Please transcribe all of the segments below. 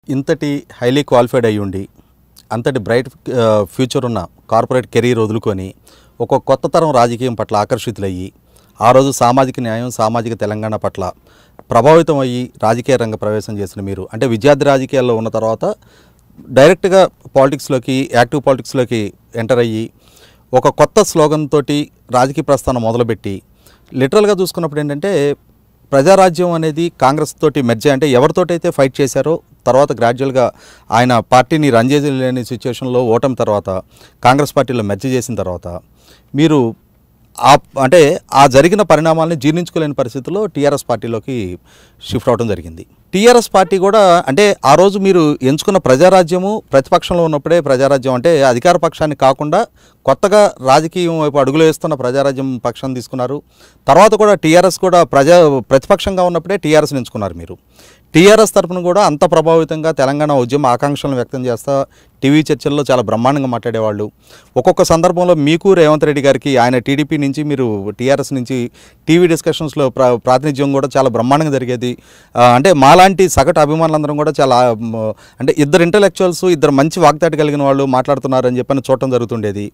ఇంతటి highly qualified అయ్యి ఉండి అంతటి బ్రైట్ ఆ, ఫ్యూచర్ ఉన్న కార్పొరేట్ కెరీర్ వదులుకొని ఒక కొత్త తరం రాజకీయం పట్ల ఆకర్షితులయ్యి ఆ రోజు సామాజిక న్యాయం సామాజిక తెలంగాణ పట్ల ప్రభావితం అయ్యి రాజకీయ రంగ ప్రవేశం చేసిన మీరు అంటే విద్యార్థి రాజకీయాల్లో ఉన్న తర్వాత డైరెక్ట్గా పాలిటిక్స్లోకి యాక్టివ్ పాలిటిక్స్లోకి ఎంటర్ అయ్యి ఒక కొత్త స్లోగన్ తోటి రాజకీయ ప్రస్థానం మొదలుపెట్టి లిటరల్గా చూసుకున్నప్పుడు ఏంటంటే ప్రజారాజ్యం అనేది కాంగ్రెస్ తోటి మెర్జ్ అంటే ఎవరితోటైతే ఫైట్ చేశారో తర్వాత గ్రాడ్యువల్గా ఆయన పార్టీని రన్ చేయలేని సిచ్యువేషన్లో ఓటమి తర్వాత కాంగ్రెస్ పార్టీలో మెర్జ్ చేసిన తర్వాత మీరు ఆ అంటే ఆ జరిగిన పరిణామాలని జీర్ణించుకోలేని పరిస్థితుల్లో టీఆర్ఎస్ పార్టీలోకి షిఫ్ట్ అవడం జరిగింది టీఆర్ఎస్ పార్టీ కూడా అంటే ఆ రోజు మీరు ఎంచుకున్న ప్రజారాజ్యము ప్రతిపక్షంలో ఉన్నప్పుడే ప్రజారాజ్యం అంటే అధికార పక్షాన్ని కాకుండా కొత్తగా రాజకీయం వైపు అడుగులు వేస్తున్న ప్రజారాజ్యం పక్షాన్ని తీసుకున్నారు తర్వాత కూడా టీఆర్ఎస్ కూడా ప్రజా ప్రతిపక్షంగా ఉన్నప్పుడే టీఆర్ఎస్ని ఎంచుకున్నారు మీరు టీఆర్ఎస్ తరఫున కూడా అంత ప్రభావితంగా తెలంగాణ ఉద్యమ ఆకాంక్షలను వ్యక్తం చేస్తా టీవీ చర్చల్లో చాలా బ్రహ్మాండంగా మాట్లాడేవాళ్ళు ఒక్కొక్క సందర్భంలో మీకు రేవంత్ రెడ్డి గారికి ఆయన టీడీపీ నుంచి మీరు టీఆర్ఎస్ నుంచి టీవీ డిస్కషన్స్లో ప్రా ప్రాతినిధ్యం కూడా చాలా బ్రహ్మాండంగా జరిగేది ఆ, అంటే మాలాంటి సగటు అభిమానులందరం కూడా చాలా మ్, అంటే ఇద్దరు ఇంటలెక్చువల్స్ ఇద్దరు మంచి వాగ్దాటి కలిగిన వాళ్ళు మాట్లాడుతున్నారని చెప్పని చూడటం జరుగుతుండేది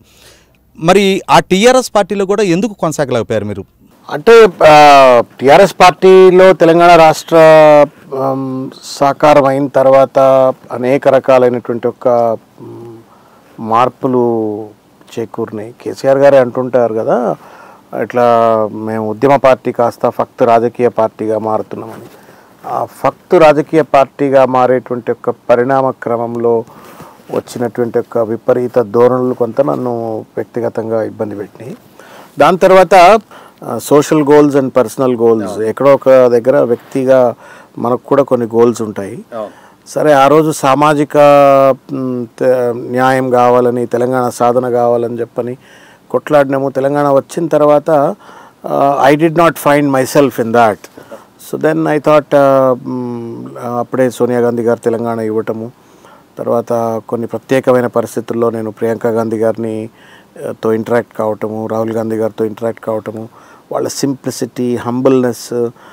మరి ఆ టీఆర్ఎస్ పార్టీలో కూడా ఎందుకు కొనసాగలేకపోయారు మీరు అంటే టిఆర్ఎస్ పార్టీలో తెలంగాణ రాష్ట్ర ఆమ్, సాకారం అయిన తర్వాత అనేక రకాలైనటువంటి ఒక మ్, మార్పులు చేకూరినాయి కేసీఆర్ గారే అంటుంటారు కదా ఇట్లా మేము ఉద్యమ పార్టీ కాస్త ఫక్త్ రాజకీయ పార్టీగా మారుతున్నామని ఆ ఫక్త్ రాజకీయ పార్టీగా మారేటువంటి ఒక పరిణామ క్రమంలో వచ్చినటువంటి ఒక విపరీత ధోరణులు కొంత నన్ను వ్యక్తిగతంగా ఇబ్బంది పెట్టినాయి దాని తర్వాత social goals and personal goals ఎక్కడో ఒక దగ్గర వ్యక్తిగా మనకు కూడా కొన్ని గోల్స్ ఉంటాయి సరే ఆ రోజు సామాజిక మ్, తె- న్యాయం కావాలని తెలంగాణ సాధన కావాలని చెప్పని కొట్లాడినాము తెలంగాణ వచ్చిన తర్వాత I did not find myself in that so then I thought అప్పుడే సోనియా గాంధీ గారు తెలంగాణ ఇవ్వటము తర్వాత కొన్ని ప్రత్యేకమైన పరిస్థితుల్లో నేను ప్రియాంక గాంధీ గారిని ఆ, తో ఇంటరాక్ట్ కావటము రాహుల్ గాంధీ గారితో ఇంటరాక్ట్ కావటము వాళ్ళ సింప్లిసిటీ హంబుల్నెస్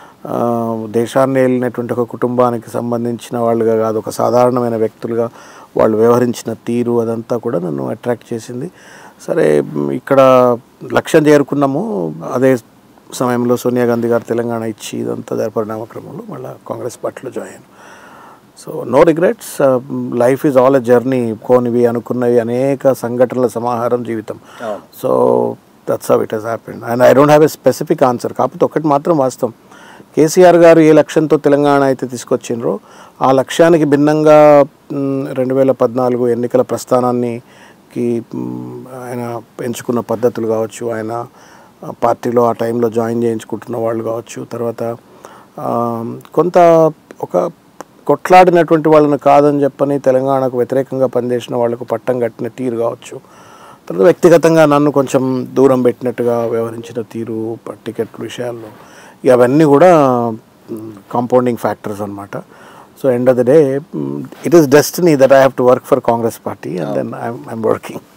దేశాన్ని వెళ్ళినటువంటి ఒక కుటుంబానికి సంబంధించిన వాళ్ళుగా కాదు ఒక సాధారణమైన వ్యక్తులుగా వాళ్ళు వ్యవహరించిన తీరు అదంతా కూడా నన్ను అట్రాక్ట్ చేసింది సరే మ్, ఇక్కడ లక్ష్యం చేరుకున్నాము అదే సమయంలో సోనియా గాంధీ గారు తెలంగాణ ఇచ్చి ఇదంతా జరిగిన పరిణామ క్రమంలో మళ్ళీ కాంగ్రెస్ పార్టీలో జాయిన్ అయ్యాను so no regrets life is all a journey కోనివి అనుకున్నవి అనేక సంఘటనల సమాహారం జీవితం so that's how it has happened and I don't have a specific answer కాకపోతే ఒకటి మాత్రం వాస్తవం కేసీఆర్ గారు ఏ లక్ష్యంతో తెలంగాణ అయితే తీసుకొచ్చిండ్రో ఆ లక్ష్యానికి భిన్నంగా రెండు వేల పద్నాలుగు ఎన్నికల ప్రస్థానానికి మ్, ఆయన ఎంచుకున్న పద్ధతులు కావచ్చు ఆయన ఆ, పార్టీలో ఆ టైంలో జాయిన్ చేయించుకుంటున్న వాళ్ళు కావచ్చు తర్వాత ఆ, కొంత ఒక కొట్లాడినటువంటి వాళ్ళని కాదని చెప్పని తెలంగాణకు వ్యతిరేకంగా పనిచేసిన వాళ్ళకు పట్టం కట్టిన తీరు కావచ్చు తర్వాత వ్యక్తిగతంగా నన్ను కొంచెం దూరం పెట్టినట్టుగా వ్యవహరించిన తీరు ప- టికెట్ విషయాల్లో ఇక అవన్నీ కూడా కాంపౌండింగ్ ఫ్యాక్టర్స్ అనమాట so end of the day it is destiny that I have to work for Congress party and then I'm working